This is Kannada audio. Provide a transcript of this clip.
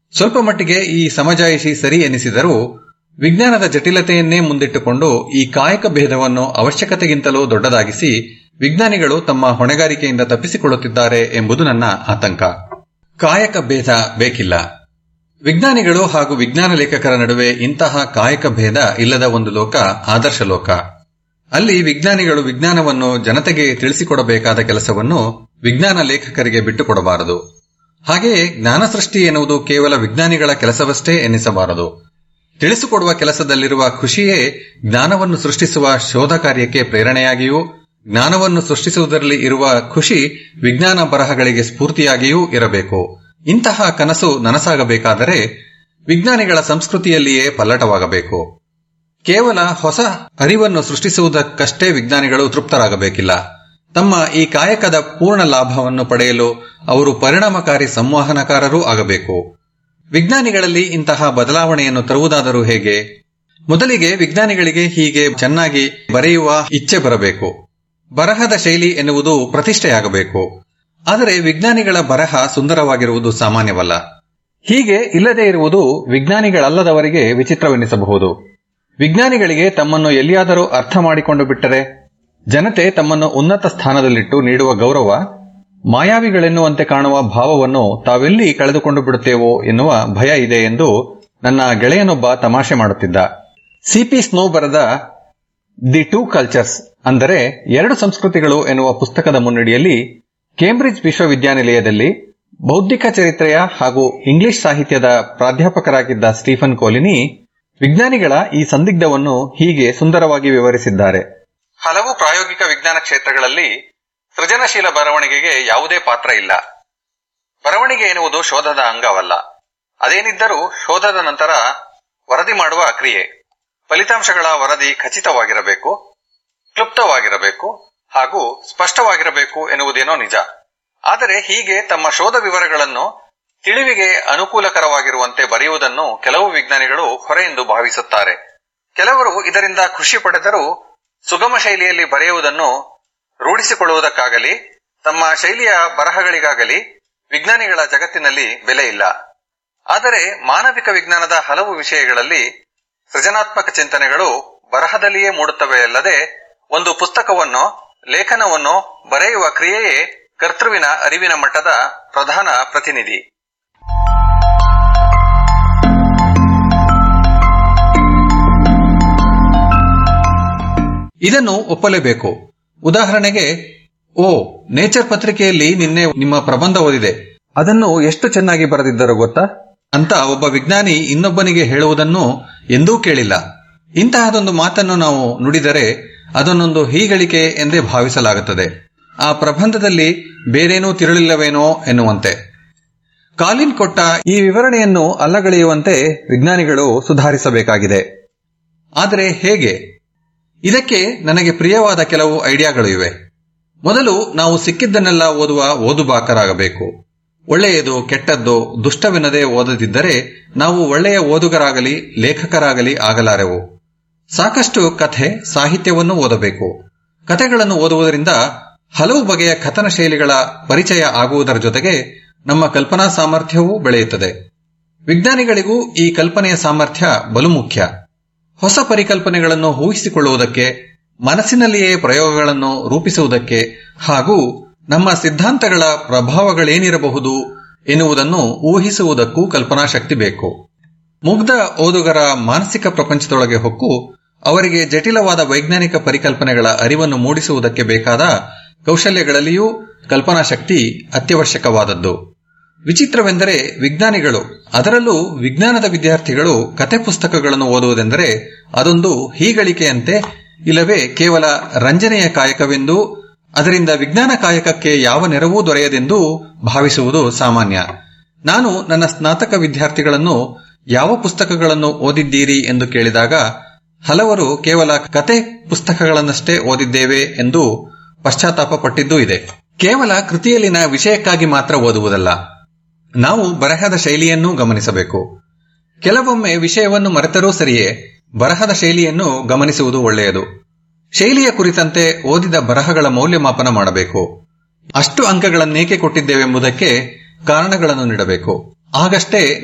ಸ್ವಲ್ಪ ಮಟ್ಟಿಗೆ ಈ ಸಮಜಾಯಿಷಿ ಸರಿ ಎನಿಸಿದರೂ ವಿಜ್ಞಾನದ ಜಟಿಲತೆಯನ್ನೇ ಮುಂದಿಟ್ಟುಕೊಂಡು ಈ ಕಾಯಕ ಭೇದವನ್ನು ಅವಶ್ಯಕತೆಗಿಂತಲೂ ದೊಡ್ಡದಾಗಿಸಿ ವಿಜ್ಞಾನಿಗಳು ತಮ್ಮ ಹೊಣೆಗಾರಿಕೆಯಿಂದ ತಪ್ಪಿಸಿಕೊಳ್ಳುತ್ತಿದ್ದಾರೆ ಎಂಬುದು ನನ್ನ ಆತಂಕ ಕಾಯಕ ಭೇದ ಬೇಕಿಲ್ಲ ವಿಜ್ಞಾನಿಗಳು ಹಾಗೂ ವಿಜ್ಞಾನ ಲೇಖಕರ ನಡುವೆ ಇಂತಹ ಕಾಯಕ ಭೇದ ಇಲ್ಲದ ಒಂದು ಲೋಕ ಆದರ್ಶ ಲೋಕ ಅಲ್ಲಿ ವಿಜ್ಞಾನಿಗಳು ವಿಜ್ಞಾನವನ್ನು ಜನತೆಗೆ ತಿಳಿಸಿಕೊಡಬೇಕಾದ ಕೆಲಸವನ್ನು ವಿಜ್ಞಾನ ಲೇಖಕರಿಗೆ ಬಿಟ್ಟುಕೊಡಬಾರದು ಹಾಗೆಯೇ ಜ್ಞಾನ ಸೃಷ್ಟಿ ಎನ್ನುವುದು ಕೇವಲ ವಿಜ್ಞಾನಿಗಳ ಕೆಲಸವಷ್ಟೇ ಎನ್ನಿಸಬಾರದು ತಿಳಿಸಿಕೊಡುವ ಕೆಲಸದಲ್ಲಿರುವ ಖುಷಿಯೇ ಜ್ಞಾನವನ್ನು ಸೃಷ್ಟಿಸುವ ಶೋಧ ಕಾರ್ಯಕ್ಕೆ ಪ್ರೇರಣೆಯಾಗಿಯೂ ಜ್ಞಾನವನ್ನು ಸೃಷ್ಟಿಸುವುದರಲ್ಲಿ ಇರುವ ಖುಷಿ ವಿಜ್ಞಾನ ಬರಹಗಳಿಗೆ ಸ್ಫೂರ್ತಿಯಾಗಿಯೂ ಇರಬೇಕು ಇಂತಹ ಕನಸು ನನಸಾಗಬೇಕಾದರೆ ವಿಜ್ಞಾನಿಗಳ ಸಂಸ್ಕೃತಿಯಲ್ಲಿಯೇ ಪಲ್ಲಟವಾಗಬೇಕು ಕೇವಲ ಹೊಸ ಅರಿವನ್ನು ಸೃಷ್ಟಿಸುವುದಕ್ಕಷ್ಟೇ ವಿಜ್ಞಾನಿಗಳು ತೃಪ್ತರಾಗಬೇಕಿಲ್ಲ ತಮ್ಮ ಈ ಕಾಯಕದ ಪೂರ್ಣ ಲಾಭವನ್ನು ಪಡೆಯಲು ಅವರು ಪರಿಣಾಮಕಾರಿ ಸಂವಹನಕಾರರೂ ಆಗಬೇಕು ವಿಜ್ಞಾನಿಗಳಲ್ಲಿ ಇಂತಹ ಬದಲಾವಣೆಯನ್ನು ತರುವುದಾದರೂ ಹೇಗೆ ಮೊದಲಿಗೆ ವಿಜ್ಞಾನಿಗಳಿಗೆ ಹೀಗೆ ಚೆನ್ನಾಗಿ ಬರೆಯುವ ಇಚ್ಛೆ ಬರಬೇಕು ಬರಹದ ಶೈಲಿ ಎನ್ನುವುದು ಪ್ರತಿಷ್ಠೆಯಾಗಬೇಕು ಆದರೆ ವಿಜ್ಞಾನಿಗಳ ಬರಹ ಸುಂದರವಾಗಿರುವುದು ಸಾಮಾನ್ಯವಲ್ಲ ಹೀಗೆ ಇಲ್ಲದೆ ಇರುವುದು ವಿಜ್ಞಾನಿಗಳಲ್ಲದವರಿಗೆ ವಿಚಿತ್ರವೆನಿಸಬಹುದು ವಿಜ್ಞಾನಿಗಳಿಗೆ ತಮ್ಮನ್ನು ಎಲ್ಲಿಯಾದರೂ ಅರ್ಥ ಮಾಡಿಕೊಂಡು ಬಿಟ್ಟರೆ ಜನತೆ ತಮ್ಮನ್ನು ಉನ್ನತ ಸ್ಥಾನದಲ್ಲಿಟ್ಟು ನೀಡುವ ಗೌರವ ಮಾಯಾವಿಗಳೆನ್ನುವಂತೆ ಕಾಣುವ ಭಾವವನ್ನು ತಾವೆಲ್ಲಿ ಕಳೆದುಕೊಂಡು ಬಿಡುತ್ತೇವೋ ಎನ್ನುವ ಭಯ ಇದೆ ಎಂದು ನನ್ನ ಗೆಳೆಯನೊಬ್ಬ ತಮಾಷೆ ಮಾಡುತ್ತಿದ್ದ ಸಿಪಿ ಸ್ನೋ ಬರೆದ ದಿ ಟೂ ಕಲ್ಚರ್ಸ್ ಅಂದರೆ ಎರಡು ಸಂಸ್ಕೃತಿಗಳು ಎನ್ನುವ ಪುಸ್ತಕದ ಮುನ್ನಡಿಯಲ್ಲಿ ಕೇಂಬ್ರಿಡ್ಜ್ ವಿಶ್ವವಿದ್ಯಾನಿಲಯದಲ್ಲಿ ಬೌದ್ಧಿಕ ಚರಿತ್ರೆಯ ಹಾಗೂ ಇಂಗ್ಲಿಷ್ ಸಾಹಿತ್ಯದ ಪ್ರಾಧ್ಯಾಪಕರಾಗಿದ್ದ ಸ್ಟೀಫನ್ ಕೋಲಿನಿ ವಿಜ್ಞಾನಿಗಳ ಈ ಸಂದಿಗ್ಧವನ್ನು ಹೀಗೆ ಸುಂದರವಾಗಿ ವಿವರಿಸಿದ್ದಾರೆ ಹಲವು ಪ್ರಾಯೋಗಿಕ ವಿಜ್ಞಾನ ಕ್ಷೇತ್ರಗಳಲ್ಲಿ ಸೃಜನಶೀಲ ಬರವಣಿಗೆಗೆ ಯಾವುದೇ ಪಾತ್ರ ಇಲ್ಲ ಬರವಣಿಗೆ ಎನ್ನುವುದು ಶೋಧದ ಅಂಗವಲ್ಲ ಅದೇನಿದ್ದರೂ ಶೋಧದ ನಂತರ ವರದಿ ಮಾಡುವ ಕ್ರಿಯೆ ಫಲಿತಾಂಶಗಳ ವರದಿ ಖಚಿತವಾಗಿರಬೇಕು ಕ್ಲುಪ್ತವಾಗಿರಬೇಕು ಹಾಗೂ ಸ್ಪಷ್ಟವಾಗಿರಬೇಕು ಎನ್ನುವುದೇನೋ ನಿಜ ಆದರೆ ಹೀಗೆ ತಮ್ಮ ಶೋಧ ವಿವರಗಳನ್ನು ತಿಳಿವಿಗೆ ಅನುಕೂಲಕರವಾಗಿರುವಂತೆ ಬರೆಯುವುದನ್ನು ಕೆಲವು ವಿಜ್ಞಾನಿಗಳು ಹೊರೆಯೆಂದು ಭಾವಿಸುತ್ತಾರೆ ಕೆಲವರು ಇದರಿಂದ ಖುಷಿ ಪಡೆದರೂ ಸುಗಮ ಶೈಲಿಯಲ್ಲಿ ಬರೆಯುವುದನ್ನು ರೂಢಿಸಿಕೊಳ್ಳುವುದಕ್ಕಾಗಲಿ ತಮ್ಮ ಶೈಲಿಯ ಬರಹಗಳಿಗಾಗಲಿ ವಿಜ್ಞಾನಿಗಳ ಜಗತ್ತಿನಲ್ಲಿ ಬೆಲೆ ಇಲ್ಲ ಆದರೆ ಮಾನವಿಕ ವಿಜ್ಞಾನದ ಹಲವು ವಿಷಯಗಳಲ್ಲಿ ಸೃಜನಾತ್ಮಕ ಚಿಂತನೆಗಳು ಬರಹದಲ್ಲಿಯೇ ಮೂಡುತ್ತವೆಯಲ್ಲದೆ ಒಂದು ಪುಸ್ತಕವನ್ನು ಲೇಖನವನ್ನು ಬರೆಯುವ ಕ್ರಿಯೆಯೇ ಕರ್ತೃವಿನ ಅರಿವಿನ ಮಟ್ಟದ ಪ್ರಧಾನ ಪ್ರತಿನಿಧಿ ಇದನ್ನು ಒಪ್ಪಲೇಬೇಕು ಉದಾಹರಣೆಗೆ ಓ ನೇಚರ್ ಪತ್ರಿಕೆಯಲ್ಲಿ ನಿನ್ನೆ ನಿಮ್ಮ ಪ್ರಬಂಧ ಓದಿದೆ ಅದನ್ನು ಎಷ್ಟು ಚೆನ್ನಾಗಿ ಬರೆದಿದ್ದರು ಗೊತ್ತಾ ಅಂತ ಒಬ್ಬ ವಿಜ್ಞಾನಿ ಇನ್ನೊಬ್ಬನಿಗೆ ಹೇಳುವುದನ್ನು ಎಂದೂ ಕೇಳಿಲ್ಲ ಇಂತಹದೊಂದು ಮಾತನ್ನು ನಾವು ನುಡಿದರೆ ಅದನ್ನೊಂದು ಹೀಗಳಿಕೆ ಎಂದೇ ಭಾವಿಸಲಾಗುತ್ತದೆ ಆ ಪ್ರಬಂಧದಲ್ಲಿ ಬೇರೇನೂ ತಿರುಳಿಲ್ಲವೇನೋ ಎನ್ನುವಂತೆ ಕಾಲಿನ್ ಕೊಟ್ಟ ಈ ವಿವರಣೆಯನ್ನು ಅಲ್ಲಗಳೆಯುವಂತೆ ವಿಜ್ಞಾನಿಗಳು ಸುಧಾರಿಸಬೇಕಾಗಿದೆ ಆದರೆ ಹೇಗೆ ಇದಕ್ಕೆ ನನಗೆ ಪ್ರಿಯವಾದ ಕೆಲವು ಐಡಿಯಾಗಳು ಇವೆ ಮೊದಲು ನಾವು ಸಿಕ್ಕಿದ್ದನ್ನೆಲ್ಲ ಓದುವ ಓದುಬಾಕರಾಗಬೇಕು ಒಳ್ಳೆಯದು ಕೆಟ್ಟದ್ದು ದುಷ್ಟವೆನ್ನದೇ ಓದದಿದ್ದರೆ ನಾವು ಒಳ್ಳೆಯ ಓದುಗರಾಗಲಿ ಲೇಖಕರಾಗಲಿ ಆಗಲಾರೆವು ಸಾಕಷ್ಟು ಕಥೆ ಸಾಹಿತ್ಯವನ್ನು ಓದಬೇಕು ಕಥೆಗಳನ್ನು ಓದುವುದರಿಂದ ಹಲವು ಬಗೆಯ ಕಥನ ಶೈಲಿಗಳ ಪರಿಚಯ ಆಗುವುದರ ಜೊತೆಗೆ ನಮ್ಮ ಕಲ್ಪನಾ ಸಾಮರ್ಥ್ಯವೂ ಬೆಳೆಯುತ್ತದೆ ವಿಜ್ಞಾನಿಗಳಿಗೂ ಈ ಕಲ್ಪನೆಯ ಸಾಮರ್ಥ್ಯ ಬಲು ಮುಖ್ಯ ಹೊಸ ಪರಿಕಲ್ಪನೆಗಳನ್ನು ಊಹಿಸಿಕೊಳ್ಳುವುದಕ್ಕೆ ಮನಸ್ಸಿನಲ್ಲಿಯೇ ಪ್ರಯೋಗಗಳನ್ನು ರೂಪಿಸುವುದಕ್ಕೆ ಹಾಗೂ ನಮ್ಮ ಸಿದ್ಧಾಂತಗಳ ಪ್ರಭಾವಗಳೇನಿರಬಹುದು ಎನ್ನುವುದನ್ನು ಊಹಿಸುವುದಕ್ಕೂ ಕಲ್ಪನಾ ಶಕ್ತಿ ಬೇಕು ಮುಗ್ಧ ಓದುಗರ ಮಾನಸಿಕ ಪ್ರಪಂಚದೊಳಗೆ ಹೊಕ್ಕು ಅವರಿಗೆ ಜಟಿಲವಾದ ವೈಜ್ಞಾನಿಕ ಪರಿಕಲ್ಪನೆಗಳ ಅರಿವನ್ನು ಮೂಡಿಸುವುದಕ್ಕೆ ಬೇಕಾದ ಕೌಶಲ್ಯಗಳಲ್ಲಿಯೂ ಕಲ್ಪನಾ ಶಕ್ತಿ ಅತ್ಯವಶ್ಯಕವಾದದ್ದು ವಿಚಿತ್ರವೆಂದರೆ ವಿಜ್ಞಾನಿಗಳು ಅದರಲ್ಲೂ ವಿಜ್ಞಾನದ ವಿದ್ಯಾರ್ಥಿಗಳು ಕತೆ ಪುಸ್ತಕಗಳನ್ನು ಓದುವುದೆಂದರೆ ಅದೊಂದು ಹೀಗಳಿಕೆಯಂತೆ ಇಲ್ಲವೇ ಕೇವಲ ರಂಜನೆಯ ಕಾಯಕವೆಂದು ಅದರಿಂದ ವಿಜ್ಞಾನ ಕಾಯಕಕ್ಕೆ ಯಾವ ನೆರವೂ ದೊರೆಯದೆಂದು ಭಾವಿಸುವುದು ಸಾಮಾನ್ಯ ನಾನು ನನ್ನ ಸ್ನಾತಕ ವಿದ್ಯಾರ್ಥಿಗಳನ್ನು ಯಾವ ಪುಸ್ತಕಗಳನ್ನು ಓದಿದ್ದೀರಿ ಎಂದು ಕೇಳಿದಾಗ ಹಲವರು ಕೇವಲ ಕತೆ ಪುಸ್ತಕಗಳನ್ನಷ್ಟೇ ಓದಿದ್ದೇವೆ ಎಂದು ಪಶ್ಚಾತ್ತಾಪ ಪಟ್ಟಿದ್ದೂ ಇದೆ ಕೇವಲ ಕೃತಿಯಲ್ಲಿನ ವಿಷಯಕ್ಕಾಗಿ ಮಾತ್ರ ಓದುವುದಲ್ಲ ನಾವು ಬರಹದ ಶೈಲಿಯನ್ನೂ ಗಮನಿಸಬೇಕು ಕೆಲವೊಮ್ಮೆ ವಿಷಯವನ್ನು ಮರೆತರೂ ಸರಿಯೇ ಬರಹದ ಶೈಲಿಯನ್ನು ಗಮನಿಸುವುದು ಒಳ್ಳೆಯದು ಶೈಲಿಯ ಕುರಿತಂತೆ ಓದಿದ ಬರಹಗಳ ಮೌಲ್ಯಮಾಪನ ಮಾಡಬೇಕು ಅಷ್ಟು ಅಂಕಗಳನ್ನೇಕೆ ಕೊಟ್ಟಿದ್ದೇವೆಂಬುದಕ್ಕೆ ಕಾರಣಗಳನ್ನು ನೀಡಬೇಕು ಆಗಷ್ಟೇ